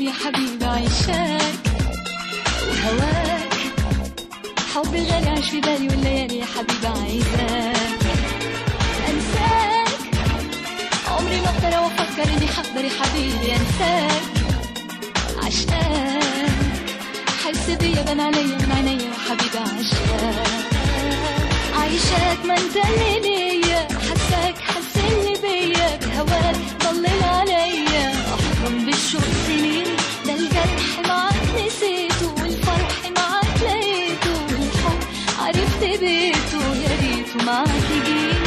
يا حبيبي عيشاك وهواك حبي الغالي عايش في بالي والليالي يا حبيبي عايزاك انساك عمري ما اقدر او افكر اني حقدر يا حبيبي انساك عشقاك حس بيا بين عينيا من عينيا يا حبيبي عشقاك عايشاك ما انت اللي ليا حساك حسني بيا بهواك ضلل عليا احضن بالشوق سنين ده الجرح معاك نسيته والفرح معاك لقيته والحب عرفت بيته يا ريته معاك يجيني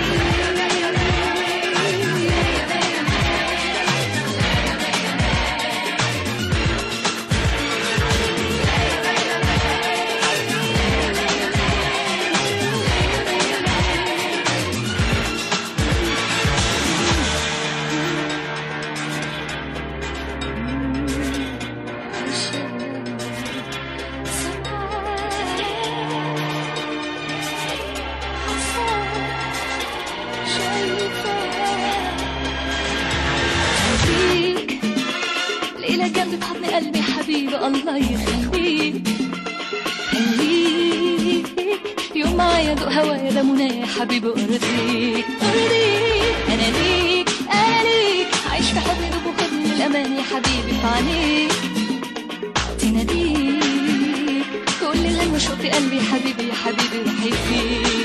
خليك ليلة جنبي بحضن قلبي حبيبي الله يخليك خليك يوم معايا دوق هوايا ده منايا يا حبيبي ارضيك ارضيك انا ليك انا ليك عايش في حضن دوب وخدني الامان يا حبيبي في عينيك تناديك كل الهم وشوق في قلبي يا حبيبي يا حبيبي يحيي فيك